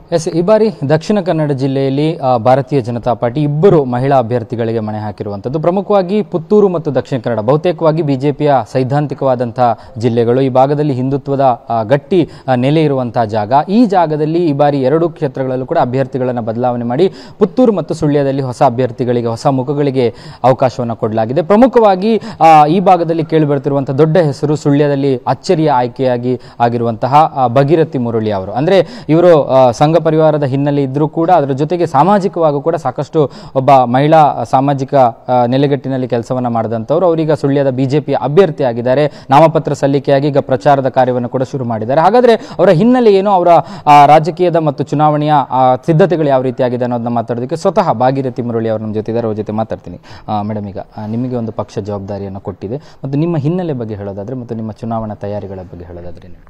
S ಈ ಬಾರಿ ದಕ್ಷಿಣ ಕನ್ನಡ ಜಿಲ್ಲೆಯಲ್ಲಿ ಆ, ಭಾರತೀಯ ಜನತಾ ಪಾರ್ಟಿ ಇಬ್ಬರು ಮಹಿಳಾ ಅಭ್ಯರ್ಥಿಗಳಿಗೆ ಮಣೆ ಹಾಕಿರುವಂಥದ್ದು ಪ್ರಮುಖವಾಗಿ ಪುತ್ತೂರು ಮತ್ತು ದಕ್ಷಿಣ ಕನ್ನಡ ಬಹುತೇಕವಾಗಿ ಬಿಜೆಪಿಯ ಸೈದ್ಧಾಂತಿಕವಾದಂತಹ ಜಿಲ್ಲೆಗಳು ಈ ಭಾಗದಲ್ಲಿ ಹಿಂದುತ್ವದ ಆ, ಗಟ್ಟಿ ಆ, ನೆಲೆ ಇರುವಂತಹ ಜಾಗ ಈ ಜಾಗದಲ್ಲಿ ಈ ಬಾರಿ ಎರಡು ಕ್ಷೇತ್ರಗಳಲ್ಲೂ ಕೂಡ ಅಭ್ಯರ್ಥಿಗಳನ್ನು ಬದಲಾವಣೆ ಮಾಡಿ ಪುತ್ತೂರು ಮತ್ತು ಸುಳ್ಯದಲ್ಲಿ ಹೊಸ ಅಭ್ಯರ್ಥಿಗಳಿಗೆ ಹೊಸ ಮುಖಗಳಿಗೆ ಅವಕಾಶವನ್ನು ಕೊಡಲಾಗಿದೆ ಪ್ರಮುಖವಾಗಿ ಆ, ಈ ಭಾಗದಲ್ಲಿ ಕೇಳಿಬರ್ತಿರುವಂತಹ ದೊಡ್ಡ ಹೆಸರು ಸುಳ್ಯದಲ್ಲಿ ಅಚ್ಚರಿಯ ಆಯ್ಕೆಯಾಗಿ ಆಗಿರುವಂತಹ ಆ, ಭಗೀರಥಿ ಮುರಳಿ ಅವರು ಅಂದ್ರೆ ಇವರು ಆ, ಸಂಘ ಪರಿವಾರದ ಹಿನ್ನೆಲೆ ಇದ್ರೂ ಕೂಡ ಅದರ ಜೊತೆಗೆ ಸಾಮಾಜಿಕವಾಗೂ ಕೂಡ ಸಾಕಷ್ಟು ಒಬ್ಬ ಮಹಿಳಾ ಸಾಮಾಜಿಕ ಆ, ನೆಲೆಗಟ್ಟಿನಲ್ಲಿ ಕೆಲಸವನ್ನ ಮಾಡಿದಂಥವ್ರು ಅವರೀಗ ಸುಳ್ಯದ ಬಿಜೆಪಿ ಅಭ್ಯರ್ಥಿ ಆಗಿದ್ದಾರೆ ನಾಮಪತ್ರ ಸಲ್ಲಿಕೆಯಾಗಿ ಈಗ ಪ್ರಚಾರದ ಕಾರ್ಯವನ್ನು ಕೂಡ ಶುರು ಮಾಡಿದ್ದಾರೆ ಹಾಗಾದ್ರೆ ಅವರ ಹಿನ್ನೆಲೆ ಏನು ಅವರ ಆ, ರಾಜಕೀಯದ ಮತ್ತು ಚುನಾವಣೆಯ ಆ, ಸಿದ್ಧತೆಗಳು ಯಾವ ರೀತಿಯಾಗಿದೆ ಅನ್ನೋದನ್ನ ಮಾತಾಡೋದಕ್ಕೆ ಸ್ವತಃ ಭಾಗೀರಥಿ ಮುರಳಿ ಅವರು ನಮ್ಮ ಜೊತೆ ಇದ್ದಾರೆ ಅವ್ರ ಜೊತೆ ಮಾತಾಡ್ತೀನಿ ಮೇಡಮ್ ಈಗ ಆ, ನಿಮಗೆ ಒಂದು ಪಕ್ಷ ಜವಾಬ್ದಾರಿಯನ್ನು ಕೊಟ್ಟಿದೆ ಮತ್ತು ನಿಮ್ಮ ಹಿನ್ನೆಲೆ ಬಗ್ಗೆ ಹೇಳೋದಾದ್ರೆ ಮತ್ತು ನಿಮ್ಮ ಚುನಾವಣಾ ತಯಾರಿಗಳ ಬಗ್ಗೆ ಹೇಳೋದಾದ್ರೆ ಏನು?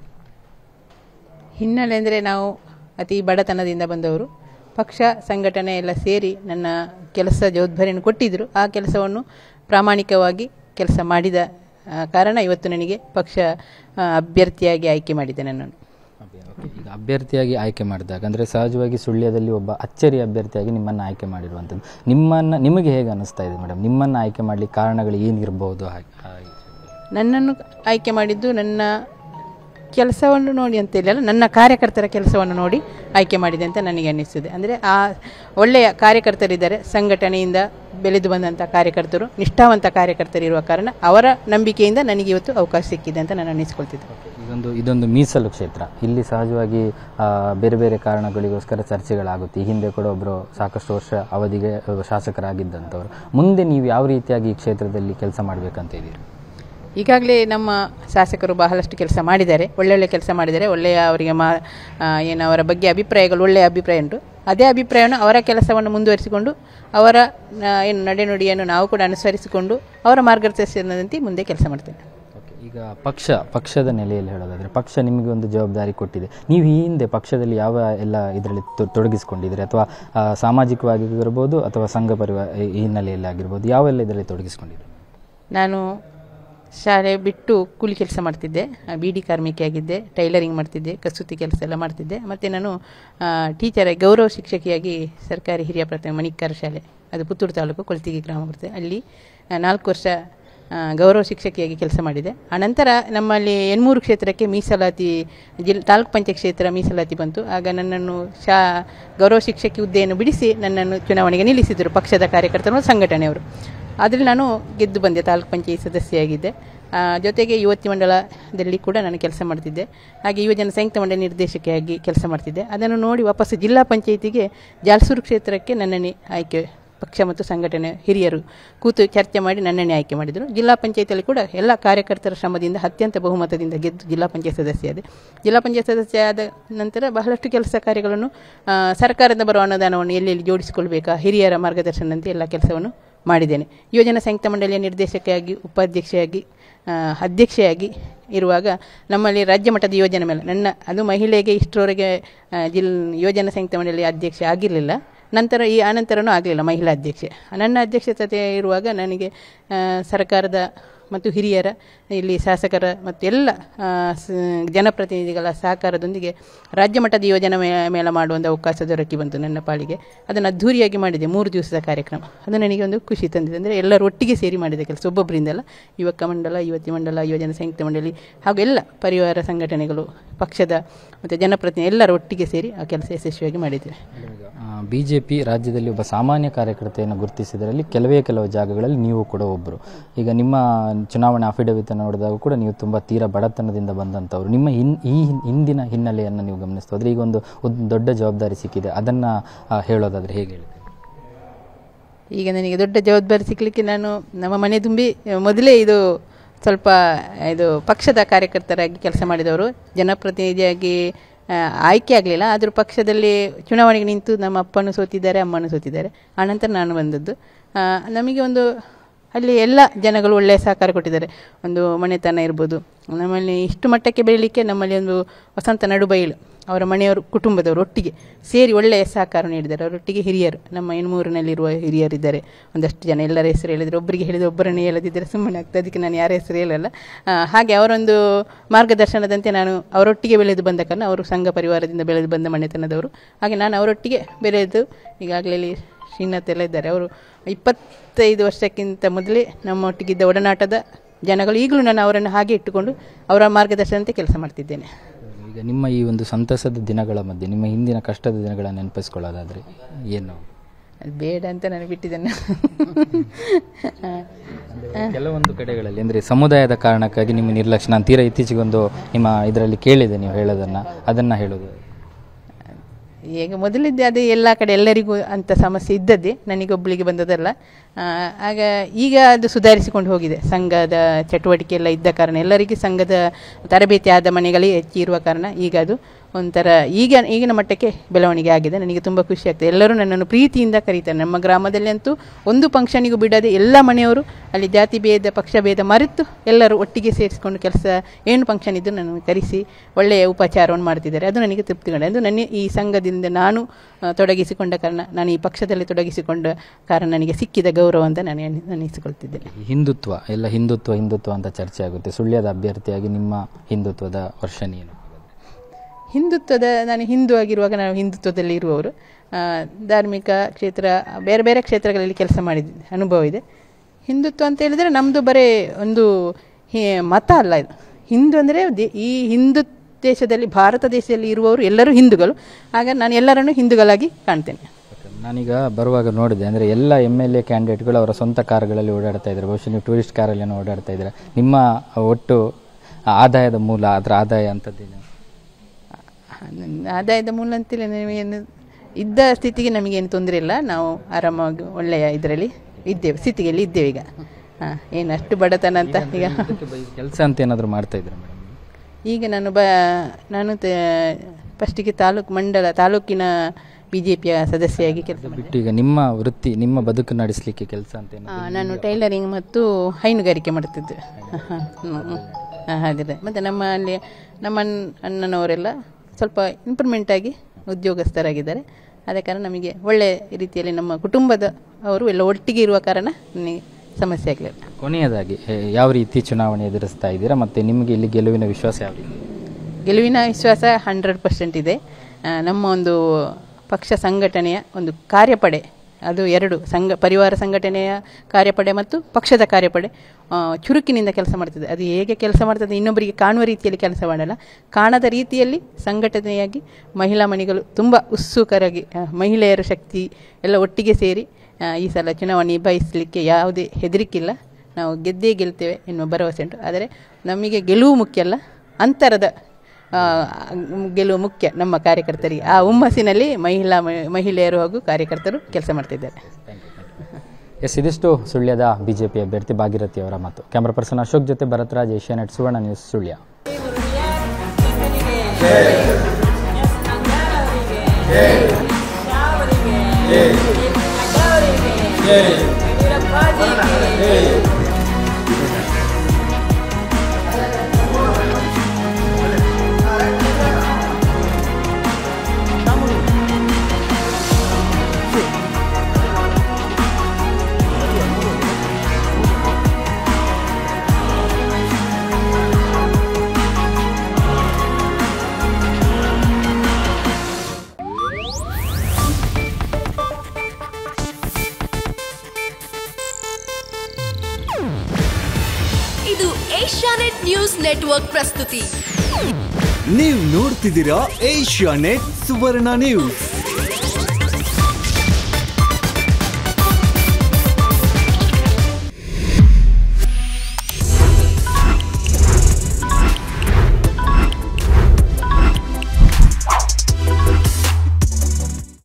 ಹಿನ್ನೆಲೆ ಅಂದರೆ ನಾವು ಅತಿ ಬಡತನದಿಂದ ಬಂದವರು ಪಕ್ಷ ಸಂಘಟನೆ ಎಲ್ಲ ಸೇರಿ ನನ್ನ ಕೆಲಸ ಜವಾಬ್ದಾರಿಯನ್ನು ಕೊಟ್ಟಿದ್ದರು ಆ ಕೆಲಸವನ್ನು ಪ್ರಾಮಾಣಿಕವಾಗಿ ಕೆಲಸ ಮಾಡಿದ ಆ, ಕಾರಣ ಇವತ್ತು ನನಗೆ ಪಕ್ಷ ಆ, ಅಭ್ಯರ್ಥಿಯಾಗಿ ಆಯ್ಕೆ ಮಾಡಿದೆ ನನ್ನನ್ನು ಈಗ ಅಭ್ಯರ್ಥಿಯಾಗಿ ಆಯ್ಕೆ ಮಾಡಿದಾಗ ಅಂದರೆ ಸಹಜವಾಗಿ ಸುಳ್ಯದಲ್ಲಿ ಒಬ್ಬ ಅಚ್ಚರಿ ಅಭ್ಯರ್ಥಿಯಾಗಿ ನಿಮ್ಮನ್ನು ಆಯ್ಕೆ ಮಾಡಿರುವಂಥದ್ದು ನಿಮ್ಮನ್ನು ನಿಮಗೆ ಹೇಗೆ ಅನಿಸ್ತಾ ಇದೆ ಮೇಡಮ್ ನಿಮ್ಮನ್ನು ಆಯ್ಕೆ ಮಾಡಲಿಕ್ಕೆ ಕಾರಣಗಳು ಏನಿರಬಹುದು ಹಾಗೆ ಹಾಗೆ. ನನ್ನನ್ನು ಆಯ್ಕೆ ಮಾಡಿದ್ದು ನನ್ನ ಕೆಲಸವನ್ನು ನೋಡಿ ಅಂತ ಇಲ್ಲ ನನ್ನ ಕಾರ್ಯಕರ್ತರ ಕೆಲಸವನ್ನು ನೋಡಿ ಆಯ್ಕೆ ಮಾಡಿದೆ ಅಂತ ನನಗೆ ಅನ್ನಿಸ್ತದೆ ಅಂದರೆ ಆ ಒಳ್ಳೆಯ ಕಾರ್ಯಕರ್ತರಿದ್ದಾರೆ ಸಂಘಟನೆಯಿಂದ ಬೆಳೆದು ಬಂದಂಥ ಕಾರ್ಯಕರ್ತರು ನಿಷ್ಠಾವಂತ ಕಾರ್ಯಕರ್ತರು ಇರುವ ಕಾರಣ ಅವರ ನಂಬಿಕೆಯಿಂದ ನನಗೆ ಇವತ್ತು ಅವಕಾಶ ಸಿಕ್ಕಿದೆ ಅಂತ ನಾನು ಅನ್ನಿಸ್ಕೊಳ್ತಿದ್ದೆ ಇದೊಂದು ಇದೊಂದು ಮೀಸಲು ಕ್ಷೇತ್ರ ಇಲ್ಲಿ ಸಹಜವಾಗಿ ಆ, ಬೇರೆ ಬೇರೆ ಕಾರಣಗಳಿಗೋಸ್ಕರ ಚರ್ಚೆಗಳಾಗುತ್ತೆ ಈ ಹಿಂದೆ ಕೂಡ ಒಬ್ಬರು ಸಾಕಷ್ಟು ವರ್ಷ ಅವಧಿಗೆ ಆ, ಶಾಸಕರಾಗಿದ್ದಂಥವ್ರು ಮುಂದೆ ನೀವು ಯಾವ ರೀತಿಯಾಗಿ ಈ ಕ್ಷೇತ್ರದಲ್ಲಿ ಕೆಲಸ ಮಾಡಬೇಕಂತ ಇದ್ದೀರಿ ಈಗಾಗಲೇ ನಮ್ಮ ಶಾಸಕರು ಬಹಳಷ್ಟು ಕೆಲಸ ಮಾಡಿದ್ದಾರೆ ಒಳ್ಳೊಳ್ಳೆ ಕೆಲಸ ಮಾಡಿದ್ದಾರೆ ಒಳ್ಳೆಯ ಅವರಿಗೆ ಮಾ ಆ, ಏನು ಅವರ ಬಗ್ಗೆ ಅಭಿಪ್ರಾಯಗಳು ಒಳ್ಳೆಯ ಅಭಿಪ್ರಾಯ ಉಂಟು ಅದೇ ಅಭಿಪ್ರಾಯವನ್ನು ಅವರ ಕೆಲಸವನ್ನು ಮುಂದುವರಿಸಿಕೊಂಡು ಅವರ ಆ, ಏನು ನಡೆನುಡಿಯನ್ನು ನಾವು ಕೂಡ ಅನುಸರಿಸಿಕೊಂಡು ಅವರ ಮಾರ್ಗದರ್ಶನದಂತೆ ಮುಂದೆ ಕೆಲಸ ಮಾಡ್ತೇವೆ ಓಕೆ ಈಗ ಪಕ್ಷ ಪಕ್ಷದ ನೆಲೆಯಲ್ಲಿ ಹೇಳೋದಾದ್ರೆ ಪಕ್ಷ ನಿಮಗೆ ಒಂದು ಜವಾಬ್ದಾರಿ ಕೊಟ್ಟಿದೆ ನೀವು ಈ ಹಿಂದೆ ಪಕ್ಷದಲ್ಲಿ ಯಾವ ಎಲ್ಲ ಇದರಲ್ಲಿ ತೊ- ತೊಡಗಿಸ್ಕೊಂಡಿದ್ದೀರಿ ಅಥವಾ ಆ, ಸಾಮಾಜಿಕವಾಗಿ ಇರ್ಬೋದು ಅಥವಾ ಸಂಘ ಪರಿವಾರ ಈ ಹಿನ್ನೆಲೆಯಲ್ಲಿ ಆಗಿರ್ಬೋದು ಯಾವೆಲ್ಲ ಇದರಲ್ಲಿ ತೊಡಗಿಸ್ಕೊಂಡಿದ್ದೀರಿ ನಾನು ಶಾಲೆ ಬಿಟ್ಟು ಕೂಲಿ ಕೆಲಸ ಮಾಡ್ತಿದ್ದೆ ಬೀಡಿ ಕಾರ್ಮಿಕೆಯಾಗಿದ್ದೆ ಟೈಲರಿಂಗ್ ಮಾಡ್ತಿದ್ದೆ ಕಸೂತಿ ಕೆಲಸ ಎಲ್ಲ ಮಾಡ್ತಿದ್ದೆ ಮತ್ತು ನಾನು ಟೀಚರ್ ಗೌರವ ಶಿಕ್ಷಕಿಯಾಗಿ ಸರ್ಕಾರಿ ಹಿರಿಯ ಪ್ರಾಥಮಿಕ ಮಣಿಕಾರ ಶಾಲೆ ಅದು ಪುತ್ತೂರು ತಾಲೂಕು ಕೊಳ್ತಿಗೆ ಗ್ರಾಮ ಬರುತ್ತೆ ಅಲ್ಲಿ ಆ, ನಾಲ್ಕು ವರ್ಷ ಆ, ಗೌರವ ಶಿಕ್ಷಕಿಯಾಗಿ ಕೆಲಸ ಮಾಡಿದೆ ಆನಂತರ ನಮ್ಮಲ್ಲಿ ಎಣ್ಮೂರು ಕ್ಷೇತ್ರಕ್ಕೆ ಮೀಸಲಾತಿ ಜಿಲ್ ತಾಲೂಕು ಪಂಚಾಯತ್ ಕ್ಷೇತ್ರ ಮೀಸಲಾತಿ ಬಂತು ಆಗ ನನ್ನನ್ನು ಶಾ ಗೌರವ ಶಿಕ್ಷಕಿ ಹುದ್ದೆಯನ್ನು ಬಿಡಿಸಿ ನನ್ನನ್ನು ಚುನಾವಣೆಗೆ ನಿಲ್ಲಿಸಿದರು ಪಕ್ಷದ ಕಾರ್ಯಕರ್ತರು ಮತ್ತು ಸಂಘಟನೆಯವರು ಅದರಲ್ಲಿ ನಾನು ಗೆದ್ದು ಬಂದೆ ತಾಲೂಕು ಪಂಚಾಯತ್ ಸದಸ್ಯೆಯಾಗಿದ್ದೆ ಆ, ಜೊತೆಗೆ ಯುವತಿ ಮಂಡಲದಲ್ಲಿ ಕೂಡ ನಾನು ಕೆಲಸ ಮಾಡ್ತಿದ್ದೆ ಹಾಗೆ ಯುವಜನ ಸಂಯುಕ್ತ ಮಂಡಳಿ ನಿರ್ದೇಶಕಿಯಾಗಿ ಕೆಲಸ ಮಾಡ್ತಿದ್ದೆ ಅದನ್ನು ನೋಡಿ ವಾಪಸ್ ಜಿಲ್ಲಾ ಪಂಚಾಯಿತಿಗೆ ಜಾಲ್ಸೂರು ಕ್ಷೇತ್ರಕ್ಕೆ ನನ್ನನ್ನೇ ಆಯ್ಕೆ ಪಕ್ಷ ಮತ್ತು ಸಂಘಟನೆ ಹಿರಿಯರು ಕೂತು ಚರ್ಚೆ ಮಾಡಿ ನನ್ನನ್ನೇ ಆಯ್ಕೆ ಮಾಡಿದರು ಜಿಲ್ಲಾ ಪಂಚಾಯತಿಯಲ್ಲಿ ಕೂಡ ಎಲ್ಲ ಕಾರ್ಯಕರ್ತರ ಶ್ರಮದಿಂದ ಅತ್ಯಂತ ಬಹುಮತದಿಂದ ಗೆದ್ದು ಜಿಲ್ಲಾ ಪಂಚಾಯತ್ ಸದಸ್ಯ ಆದೆ ಜಿಲ್ಲಾ ಪಂಚಾಯತ್ ಸದಸ್ಯ ಆದ ನಂತರ ಬಹಳಷ್ಟು ಕೆಲಸ ಕಾರ್ಯಗಳನ್ನು ಆ, ಸರ್ಕಾರದಿಂದ ಬರುವ ಅನುದಾನವನ್ನು ಎಲ್ಲೆಲ್ಲಿ ಜೋಡಿಸಿಕೊಳ್ಬೇಕಾ ಹಿರಿಯರ ಮಾರ್ಗದರ್ಶನದಂತೆ ಎಲ್ಲ ಕೆಲಸವನ್ನು ಮಾಡಿದ್ದೇನೆ ಯೋಜನಾ ಸಂಯುಕ್ತ ಮಂಡಳಿಯ ನಿರ್ದೇಶಕಿಯಾಗಿ ಉಪಾಧ್ಯಕ್ಷೆಯಾಗಿ ಆ, ಅಧ್ಯಕ್ಷೆಯಾಗಿ ಇರುವಾಗ ನಮ್ಮಲ್ಲಿ ರಾಜ್ಯ ಮಟ್ಟದ ಯೋಜನೆ ಮೇಲೆ ನನ್ನ ಅದು ಮಹಿಳೆಗೆ ಇಷ್ಟರವರೆಗೆ ಆ, ಜಿಲ್ ಯೋಜನಾ ಸಂಯುಕ್ತ ಮಂಡಳಿಯ ಅಧ್ಯಕ್ಷೆ ಆಗಿರಲಿಲ್ಲ ನಂತರ ಈ ಅನಂತರನೂ ಆಗಲಿಲ್ಲ ಮಹಿಳಾ ಅಧ್ಯಕ್ಷೆ ನನ್ನ ಅಧ್ಯಕ್ಷತೆ ಇರುವಾಗ ನನಗೆ ಆ, ಸರ್ಕಾರದ ಮತ್ತು ಹಿರಿಯರ ಇಲ್ಲಿ ಶಾಸಕರ ಮತ್ತು ಎಲ್ಲ ಆ, ಸ- ಜನಪ್ರತಿನಿಧಿಗಳ ಸಹಕಾರದೊಂದಿಗೆ ರಾಜ್ಯ ಮಟ್ಟದ ಯೋಜನೆ ಮೇ- ಮೇಳ ಮಾಡುವಂಥ ಅವಕಾಶ ದೊರಕಿ ಬಂತು ನನ್ನ ಪಾಲಿಗೆ ಅದನ್ನು ಅದ್ಧೂರಿಯಾಗಿ ಮಾಡಿದೆ ಮೂರು ದಿವಸದ ಕಾರ್ಯಕ್ರಮ ಅದು ನನಗೆ ಒಂದು ಖುಷಿ ತಂದಿದೆ ಅಂದರೆ ಎಲ್ಲರೂ ಒಟ್ಟಿಗೆ ಸೇರಿ ಮಾಡಿದ ಕೆಲಸ ಒಬ್ಬೊಬ್ಬರಿಂದಲ್ಲ ಯುವಕ ಮಂಡಲ ಯುವತಿ ಮಂಡಲ ಯೋಜನೆ ಸಂಯುಕ್ತ ಮಂಡಳಿ ಹಾಗೂ ಎಲ್ಲ ಪರಿವಾರ ಸಂಘಟನೆಗಳು ಪಕ್ಷದ ಮತ್ತು ಜನಪ್ರತಿನಿಧಿ ಎಲ್ಲರ ಒಟ್ಟಿಗೆ ಸೇರಿ ಆ ಕೆಲಸ ಯಶಸ್ವಿಯಾಗಿ ಮಾಡಿದ್ದೇವೆ ಬಿ ಜೆ ಪಿ ರಾಜ್ಯದಲ್ಲಿ ಒಬ್ಬ ಸಾಮಾನ್ಯ ಕಾರ್ಯಕರ್ತೆಯನ್ನು ಗುರುತಿಸಿದರಲ್ಲಿ ಕೆಲವೇ ಕೆಲವು ಜಾಗಗಳಲ್ಲಿ ನೀವು ಕೂಡ ಒಬ್ಬರು ಈಗ ನಿಮ್ಮ ಚುನಾವಣೆ ಅಫಿಡವಿಟ್ ನೋಡಿದಾಗ ಕೂಡ ನೀವು ತುಂಬ ತೀರಾ ಬಡತನದಿಂದ ಬಂದಂಥವ್ರು ನಿಮ್ಮ ಹಿನ್ ಈ ಹಿನ್- ಹಿಂದಿನ ಹಿನ್ನೆಲೆಯನ್ನು ನೀವು ಗಮನಿಸ್ತು ಆದರೆ ಈಗ ಒಂದು ಒಂದು ದೊಡ್ಡ ಜವಾಬ್ದಾರಿ ಸಿಕ್ಕಿದೆ ಅದನ್ನು ಹೇಳೋದಾದರೆ ಹೇಗೆ ಹೇಳ್ತೀರಿ ಈಗ ನನಗೆ ದೊಡ್ಡ ಜವಾಬ್ದಾರಿ ಸಿಕ್ಕಲಿಕ್ಕೆ ನಾನು ನಮ್ಮ ಮನೆ ತುಂಬಿ ಮೊದಲೇ ಇದು ಸ್ವಲ್ಪ ಇದು ಪಕ್ಷದ ಕಾರ್ಯಕರ್ತರಾಗಿ ಕೆಲಸ ಮಾಡಿದವರು ಜನಪ್ರತಿನಿಧಿಯಾಗಿ ಆ, ಆಯ್ಕೆ ಆಗಲಿಲ್ಲ ಆದರೂ ಪಕ್ಷದಲ್ಲಿ ಚುನಾವಣೆಗೆ ನಿಂತು ನಮ್ಮ ಅಪ್ಪನೂ ಸೋತಿದ್ದಾರೆ ಅಮ್ಮನೂ ಸೋತಿದ್ದಾರೆ ಆನಂತರ ನಾನು ಬಂದದ್ದು ಆ, ನಮಗೆ ಒಂದು ಅಲ್ಲಿ ಎಲ್ಲ ಜನಗಳು ಒಳ್ಳೆಯ ಸಹಕಾರ ಕೊಟ್ಟಿದ್ದಾರೆ ಒಂದು ಮನೆತನ ಇರ್ಬೋದು ನಮ್ಮಲ್ಲಿ ಇಷ್ಟು ಮಟ್ಟಕ್ಕೆ ಬೆಳೀಲಿಕ್ಕೆ ನಮ್ಮಲ್ಲಿ ಒಂದು ವಸಂತ ನಡುಬೈಲು ಅವರ ಮನೆಯವರು ಕುಟುಂಬದವರು ಒಟ್ಟಿಗೆ ಸೇರಿ ಒಳ್ಳೆಯ ಸಹಕಾರ ನೀಡಿದ್ದಾರೆ ಅವರೊಟ್ಟಿಗೆ ಹಿರಿಯರು ನಮ್ಮ ಹೆಣ್ಮೂರಿನಲ್ಲಿರುವ ಹಿರಿಯರಿದ್ದಾರೆ ಒಂದಷ್ಟು ಜನ ಎಲ್ಲರ ಹೆಸರು ಹೇಳಿದರೆ ಒಬ್ಬರಿಗೆ ಹೇಳಿದರೆ ಒಬ್ಬರನ್ನೇ ಹೇಳದಿದ್ದರೆ ಸುಮ್ಮನೆ ಆಗ್ತದೆ ಅದಕ್ಕೆ ನಾನು ಯಾರ ಹೆಸರು ಹೇಳಲ್ಲ ಆ, ಹಾಗೆ ಅವರೊಂದು ಮಾರ್ಗದರ್ಶನದಂತೆ ನಾನು ಅವರೊಟ್ಟಿಗೆ ಬೆಳೆದು ಬಂದ ಕಾರಣ ಅವರು ಸಂಘ ಪರಿವಾರದಿಂದ ಬೆಳೆದು ಬಂದ ಮನೆತನದವರು ಹಾಗೆ ನಾನು ಅವರೊಟ್ಟಿಗೆ ಬೆಳೆದು ಈಗಾಗಲೇ ಇಲ್ಲಿ ಶ್ರೀನಾಥ್ ಎಲ್ಲ ಇದ್ದಾರೆ ಅವರು ಇಪ್ಪತ್ತೈದು ವರ್ಷಕ್ಕಿಂತ ಮೊದಲೇ ನಮ್ಮೊಟ್ಟಿಗಿದ್ದ ಒಡನಾಟದ ಜನಗಳು ಈಗಲೂ ನಾನು ಅವರನ್ನು ಹಾಗೆ ಇಟ್ಟುಕೊಂಡು ಅವರ ಮಾರ್ಗದರ್ಶನಂತೆ ಕೆಲಸ ಮಾಡ್ತಿದ್ದೇನೆ ಈಗ ನಿಮ್ಮ ಈ ಒಂದು ಸಂತಸದ ದಿನಗಳ ಮಧ್ಯೆ ನಿಮ್ಮ ಹಿಂದಿನ ಕಷ್ಟದ ದಿನಗಳನ್ನು ನೆನಪಿಸ್ಕೊಳ್ಳೋದಾದ್ರೆ ಏನು ಅದು ಬೇಡ ಅಂತ ನಾನು ಬಿಟ್ಟಿದ್ದೇನೆ ಕೆಲವೊಂದು ಕಡೆಗಳಲ್ಲಿ ಅಂದರೆ ಸಮುದಾಯದ ಕಾರಣಕ್ಕಾಗಿ ನಿಮ್ಮ ನಿರ್ಲಕ್ಷ್ಯ ನಾನು ತೀರಾ ಇತ್ತೀಚೆಗೆ ಒಂದು ನಿಮ್ಮ ಇದರಲ್ಲಿ ಕೇಳಿದೆ ನೀವು ಹೇಳೋದನ್ನು ಅದನ್ನು ಹೇಳೋದು ಈಗ ಮೊದಲಿದ್ದೆ ಅದೇ ಎಲ್ಲ ಕಡೆ ಎಲ್ಲರಿಗೂ ಅಂತ ಸಮಸ್ಯೆ ಇದ್ದದ್ದೇ ನನಗೊಬ್ಬಳಿಗೆ ಬಂದದಲ್ಲ ಆ, ಆಗ ಈಗ ಅದು ಸುಧಾರಿಸಿಕೊಂಡು ಹೋಗಿದೆ ಸಂಘದ ಚಟುವಟಿಕೆ ಎಲ್ಲ ಇದ್ದ ಕಾರಣ ಎಲ್ಲರಿಗೂ ಸಂಘದ ತರಬೇತಿ ಆದ ಮನೆಗಳೇ ಹೆಚ್ಚು ಇರುವ ಕಾರಣ ಈಗ ಅದು ಒಂಥರ ಈಗ ಈಗಿನ ಮಟ್ಟಕ್ಕೆ ಬೆಳವಣಿಗೆ ಆಗಿದೆ ನನಗೆ ತುಂಬ ಖುಷಿ ಆಗ್ತದೆ ಎಲ್ಲರೂ ನನ್ನನ್ನು ಪ್ರೀತಿಯಿಂದ ಕರೀತಾರೆ ನಮ್ಮ ಗ್ರಾಮದಲ್ಲಿ ಅಂತೂ ಒಂದು ಫಂಕ್ಷನಿಗೂ ಬಿಡದೆ ಎಲ್ಲ ಮನೆಯವರು ಅಲ್ಲಿ ಜಾತಿ ಭೇದ ಪಕ್ಷ ಭೇದ ಮರೆತು ಎಲ್ಲರೂ ಒಟ್ಟಿಗೆ ಸೇರಿಸಿಕೊಂಡು ಕೆಲಸ ಏನು ಫಂಕ್ಷನ್ ಇದ್ದು ನನ್ನನ್ನು ಕರೆಸಿ ಒಳ್ಳೆಯ ಉಪಚಾರವನ್ನು ಮಾಡ್ತಿದ್ದಾರೆ ಅದು ನನಗೆ ತೃಪ್ತಿಗೊಂಡ ಅದು ನನ್ನ ಈ ಸಂಘದಿಂದ ನಾನು ಆ, ತೊಡಗಿಸಿಕೊಂಡ ಕಾರಣ ನಾನು ಈ ಪಕ್ಷದಲ್ಲಿ ತೊಡಗಿಸಿಕೊಂಡ ಕಾರಣ ನನಗೆ ಸಿಕ್ಕಿದ ಗೌರವ ಅಂತ ನಾನು ಎಣಿ- ಅನಿಸಿಕೊಳ್ತಿದ್ದೇನೆ ಹಿಂದುತ್ವ ಎಲ್ಲ ಹಿಂದುತ್ವ ಹಿಂದುತ್ವ ಅಂತ ಚರ್ಚೆ ಆಗುತ್ತೆ ಸುಳ್ಯದ ಅಭ್ಯರ್ಥಿಯಾಗಿ ನಿಮ್ಮ ಹಿಂದುತ್ವದ ವರ್ಷನ್ ಏನು ಹಿಂದುತ್ವದ ನಾನು ಹಿಂದೂ ಆಗಿರುವಾಗ ನಾನು ಹಿಂದುತ್ವದಲ್ಲಿ ಇರುವವರು ಆ, ಧಾರ್ಮಿಕ ಕ್ಷೇತ್ರ ಬೇರೆ ಬೇರೆ ಕ್ಷೇತ್ರಗಳಲ್ಲಿ ಕೆಲಸ ಮಾಡಿದ ಅನುಭವ ಇದೆ ಹಿಂದುತ್ವ ಅಂತ ಹೇಳಿದರೆ ನಮ್ಮದು ಬರೀ ಒಂದು ಹಿ- ಮತ ಅಲ್ಲ ಇದು ಹಿಂದೂ ಅಂದರೆ ಈ ಹಿಂದೂ ದೇಶದಲ್ಲಿ ಭಾರತ ದೇಶದಲ್ಲಿ ಇರುವವರು ಎಲ್ಲರೂ ಹಿಂದೂಗಳು ಆಗ ನಾನು ಎಲ್ಲರನ್ನು ಹಿಂದೂಗಳಾಗಿ ಕಾಣ್ತೇನೆ ನಾನೀಗ ಬರುವಾಗ ನೋಡಿದೆ ಅಂದರೆ ಎಲ್ಲ ಎಮ್ ಎಲ್ ಎ ಕ್ಯಾಂಡಿಡೇಟ್ಗಳು ಅವರ ಸ್ವಂತ ಕಾರುಗಳಲ್ಲಿ ಓಡಾಡ್ತಾ ಇದ್ದಾರೆ ಬಹುಶಃ ನೀವು ಟೂರಿಸ್ಟ್ ಕಾರಲ್ಲಿ ಓಡಾಡ್ತಾ ಇದ್ದಾರೆ ನಿಮ್ಮ ಒಟ್ಟು ಆದಾಯದ ಮೂಲ ಅದರ ಆದಾಯ ಅಂಥದ್ದೇನು ನನ್ನ ಆದಾಯದ ಮೂಲ ಅಂತೇಳಿ ನಮಗೇನು ಇದ್ದ ಸ್ಥಿತಿಗೆ ನಮಗೇನು ತೊಂದರೆ ಇಲ್ಲ ನಾವು ಆರಾಮಾಗಿ ಒಳ್ಳೆಯ ಇದರಲ್ಲಿ ಇದ್ದೇವೆ ಸ್ಥಿತಿಯಲ್ಲಿ ಇದ್ದೇವೆ ಈಗ ಹಾಂ ಏನು ಅಷ್ಟು ಬಡತನ ಅಂತ ಈಗ ಕೆಲಸ ಅಂತ ಏನಾದರೂ ಮಾಡ್ತಾ ಇದ್ದಾರೆ ಮೇಡಮ್ ಈಗ ನಾನು ಬ ನಾನು ಫಸ್ಟಿಗೆ ತಾಲೂಕು ಮಂಡಲ ತಾಲೂಕಿನ ಬಿ ಜೆ ಪಿಯ ಸದಸ್ಯೆಯಾಗಿ ಕೆಲಸ ಮಾಡಿದೆ ಬಿಟ್ಟು ಈಗ ನಿಮ್ಮ ವೃತ್ತಿ ನಿಮ್ಮ ಬದುಕು ನಡೆಸಲಿಕ್ಕೆ ಕೆಲಸ ಅಂತ ಏನು ಆ, ನಾನು ಟೈಲರಿಂಗ್ ಮತ್ತು ಹೈನುಗಾರಿಕೆ ಮಾಡ್ತಿದ್ದೆ ಹಾಗೆ ಮತ್ತು ನಮ್ಮ ಅಲ್ಲಿ ನಮ್ಮ ಅಣ್ಣ- ಅಣ್ಣನವರೆಲ್ಲ ಸ್ವಲ್ಪ ಇಂಪ್ರೂವ್ಮೆಂಟ್ ಆಗಿ ಉದ್ಯೋಗಸ್ಥರಾಗಿದ್ದಾರೆ ಆದ ಕಾರಣ ನಮಗೆ ಒಳ್ಳೆಯ ರೀತಿಯಲ್ಲಿ ನಮ್ಮ ಕುಟುಂಬದ ಅವರು ಎಲ್ಲ ಒಟ್ಟಿಗೆ ಇರುವ ಕಾರಣ ನನಗೆ ಸಮಸ್ಯೆ ಆಗಲಿಲ್ಲ ಕೊನೆಯದಾಗಿ ಹೇ, ಯಾವ ರೀತಿ ಚುನಾವಣೆ ಎದುರಿಸ್ತಾ ಇದ್ದೀರಾ ಮತ್ತು ನಿಮಗೆ ಇಲ್ಲಿ ಗೆಲುವಿನ ವಿಶ್ವಾಸ ಯಾವ ರೀತಿ ಗೆಲುವಿನ ವಿಶ್ವಾಸ ಹಂಡ್ರೆಡ್ ಪರ್ಸೆಂಟ್ ಇದೆ ಆ, ನಮ್ಮ ಒಂದು ಪಕ್ಷ ಸಂಘಟನೆಯ ಒಂದು ಕಾರ್ಯಪಡೆ ಅದು ಎರಡು ಸಂಘ ಪರಿವಾರ ಸಂಘಟನೆಯ ಕಾರ್ಯಪಡೆ ಮತ್ತು ಪಕ್ಷದ ಕಾರ್ಯಪಡೆ ಆ, ಚುರುಕಿನಿಂದ ಕೆಲಸ ಮಾಡ್ತದೆ ಅದು ಹೇಗೆ ಕೆಲಸ ಮಾಡ್ತದೆ ಇನ್ನೊಬ್ಬರಿಗೆ ಕಾಣುವ ರೀತಿಯಲ್ಲಿ ಕೆಲಸ ಮಾಡಲ್ಲ ಕಾಣದ ರೀತಿಯಲ್ಲಿ ಸಂಘಟನೆಯಾಗಿ ಮಹಿಳಾ ಮಣಿಗಳು ತುಂಬ ಉತ್ಸುಕರಾಗಿ ಆ, ಮಹಿಳೆಯರ ಶಕ್ತಿ ಎಲ್ಲ ಒಟ್ಟಿಗೆ ಸೇರಿ ಆ, ಈ ಸಲ ಚುನಾವಣೆ ನಿಭಾಯಿಸಲಿಕ್ಕೆ ಯಾವುದೇ ಹೆದರಿಕಿಲ್ಲ ನಾವು ಗೆದ್ದೇ ಗೆಲ್ತೇವೆ ಎನ್ನುವ ಭರವಸೆ ಉಂಟು ಆದರೆ ನಮಗೆ ಗೆಲುವು ಮುಖ್ಯ ಅಲ್ಲ ಅಂತರದ ಆ, ಗೆಲುವು ಮುಖ್ಯ ನಮ್ಮ ಕಾರ್ಯಕರ್ತರಿಗೆ ಆ ಹುಮ್ಮಸ್ಸಿನಲ್ಲಿ ಮಹಿಳಾ ಮಹಿಳೆಯರು ಹಾಗೂ ಕಾರ್ಯಕರ್ತರು ಕೆಲಸ ಮಾಡ್ತಿದ್ದಾರೆ ಎಸ್ ಇದಿಷ್ಟು ಸುಳ್ಯದ ಬಿಜೆಪಿ ಅಭ್ಯರ್ಥಿ ಭಾಗೀರಥಿ ಅವರ ಮಾತು ಕ್ಯಾಮ್ರಾ ಪರ್ಸನ್ ಅಶೋಕ್ ಜೊತೆ ಭರತ್ರಾಜ್ ಏಷ್ಯಾನೆಟ್ ಸುವರ್ಣ ನ್ಯೂಸ್ ಸುಳ್ಯ ಇದು ಏಷ್ಯಾನೆಟ್ ನ್ಯೂಸ್ ನೆಟ್ವರ್ಕ್ ಪ್ರಸ್ತುತಿ ನೀವು ನೋಡ್ತಿದ್ದೀರಾ ಏಷ್ಯಾ ನೆಟ್ ಸುವರ್ಣ ನ್ಯೂಸ್